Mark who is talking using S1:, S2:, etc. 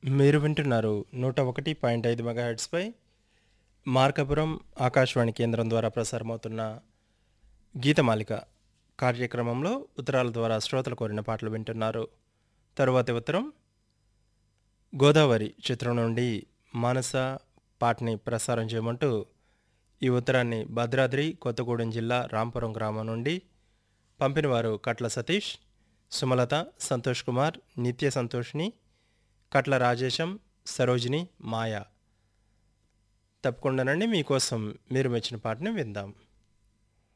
S1: మీరు వింటున్నారు నూట ఒకటి పాయింట్ ఐదు మెగాహెడ్స్పై మార్కపురం ఆకాశవాణి కేంద్రం ద్వారా ప్రసారమవుతున్న గీతమాలిక కార్యక్రమంలో ఉత్తరాల ద్వారా శ్రోతలు కోరిన పాటలు వింటున్నారు తరువాతి ఉత్తరం గోదావరి చిత్రం నుండి మానస పాటని ప్రసారం చేయమంటూ ఈ ఉత్తరాన్ని భద్రాద్రి కొత్తగూడెం జిల్లా రాంపురం గ్రామం నుండి పంపినవారు కట్ల సతీష్ సుమలత సంతోష్ కుమార్ నిత్య సంతోష్ని కట్ల రాజేశం సరోజిని మాయ తప్పకుండానండి మీకోసం మీరు మెచ్చిన పాటని విందాం